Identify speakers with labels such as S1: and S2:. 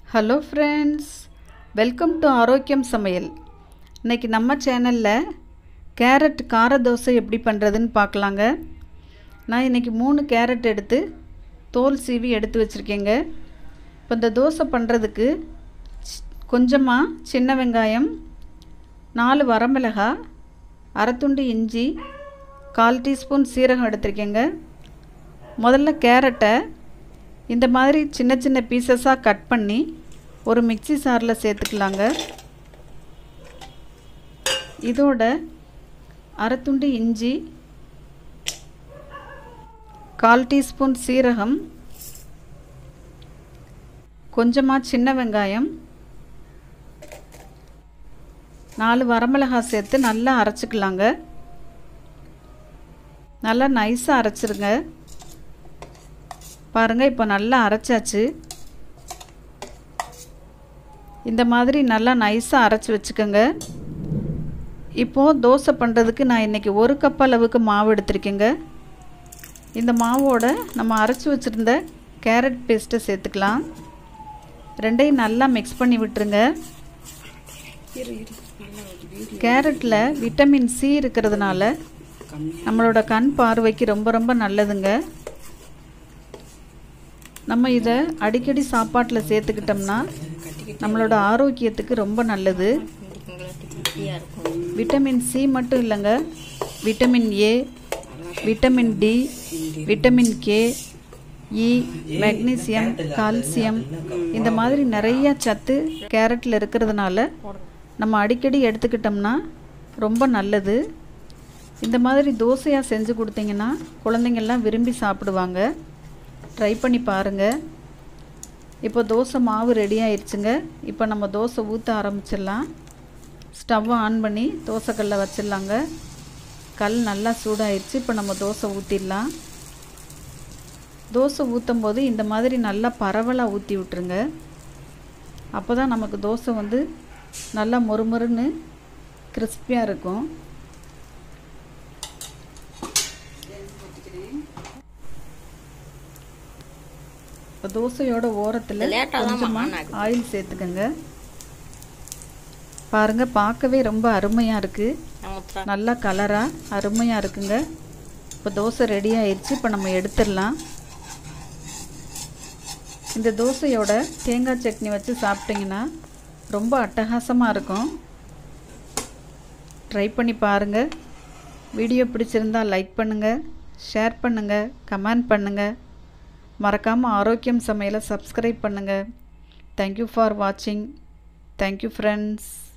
S1: hello friends welcome to ஆரோக்கியம் சமையல் இன்றைக்கி நம்ம சேனலில் கேரட் கார தோசை எப்படி பண்ணுறதுன்னு பார்க்கலாங்க நான் இன்றைக்கி மூணு கேரட் எடுத்து தோல் சீவி எடுத்து வச்சுருக்கேங்க இப்போ இந்த தோசை பண்ணுறதுக்கு கொஞ்சமாக சின்ன வெங்காயம் நாலு வரமிளகாய் அரைத்துண்டு இஞ்சி கால் டீஸ்பூன் சீரகம் எடுத்திருக்கேங்க முதல்ல கேரட்டை இந்த மாதிரி சின்ன சின்ன பீசஸாக கட் பண்ணி ஒரு மிக்சி சாரில் சேர்த்துக்கலாங்க இதோட அரைத்துண்டு இஞ்சி கால் டீஸ்பூன் சீரகம் கொஞ்சமாக சின்ன வெங்காயம் நாலு வரமிளகாய் சேர்த்து நல்லா அரைச்சிக்கலாங்க நல்லா நைஸாக அரைச்சிருங்க பாருங்கள் இப்போ நல்லா அரைச்சாச்சு இந்த மாதிரி நல்லா நைஸாக அரைச்சி வச்சுக்கோங்க இப்போது தோசை பண்ணுறதுக்கு நான் இன்றைக்கி ஒரு கப் அளவுக்கு மாவு எடுத்திருக்கேங்க இந்த மாவோட நம்ம அரைச்சி வச்சுருந்த கேரட் பேஸ்ட்டை சேர்த்துக்கலாம் ரெண்டையும் நல்லா மிக்ஸ் பண்ணி விட்டுருங்க கேரட்டில் விட்டமின் சி இருக்கிறதுனால நம்மளோட கண் பார்வைக்கு ரொம்ப ரொம்ப நல்லதுங்க நம்ம இதை அடிக்கடி சாப்பாட்டில் சேர்த்துக்கிட்டோம்னா நம்மளோட ஆரோக்கியத்துக்கு ரொம்ப நல்லது விட்டமின் சி மட்டும் இல்லைங்க vitamin A vitamin D vitamin K E magnesium calcium இந்த மாதிரி நிறைய சத்து கேரட்டில் இருக்கிறதுனால நம்ம அடிக்கடி எடுத்துக்கிட்டோம்னா ரொம்ப நல்லது இந்த மாதிரி தோசையாக செஞ்சு கொடுத்தீங்கன்னா குழந்தைங்கள்லாம் விரும்பி சாப்பிடுவாங்க ட்ரை பண்ணி பாருங்கள் இப்போ தோசை மாவு ரெடி ஆயிடுச்சுங்க இப்போ நம்ம தோசை ஊற்ற ஆரம்பிச்சிடலாம் ஸ்டவ்வை ஆன் பண்ணி தோசைக்கல்ல வச்சிடலாங்க கல் நல்லா சூடாயிடுச்சு இப்போ நம்ம தோசை ஊற்றிடலாம் தோசை ஊற்றும் போது இந்த மாதிரி நல்லா பரவலாக ஊற்றி விட்டுருங்க அப்போ தான் நமக்கு தோசை வந்து நல்லா மொறுமொறுன்னு கிறிஸ்பியாக இருக்கும் இப்போ தோசையோட ஓரத்தில் கொஞ்சமாக ஆயில் சேர்த்துக்கோங்க பாருங்க பார்க்கவே ரொம்ப அருமையாக இருக்குது நல்லா கலராக அருமையாக இருக்குங்க இப்போ தோசை ரெடி ஆயிடுச்சு இப்போ நம்ம எடுத்துடலாம் இந்த தோசையோட தேங்காய் சட்னி வச்சு சாப்பிட்டிங்கன்னா ரொம்ப அட்டகாசமாக இருக்கும் ட்ரை பண்ணி பாருங்கள் வீடியோ பிடிச்சிருந்தா லைக் பண்ணுங்கள் ஷேர் பண்ணுங்கள் கமெண்ட் பண்ணுங்கள் மறக்காமல் ஆரோக்கியம் சமையலை சப்ஸ்கிரைப் பண்ணுங்கள் தேங்க்யூ ஃபார் வாட்சிங் தேங்க்யூ ஃப்ரெண்ட்ஸ்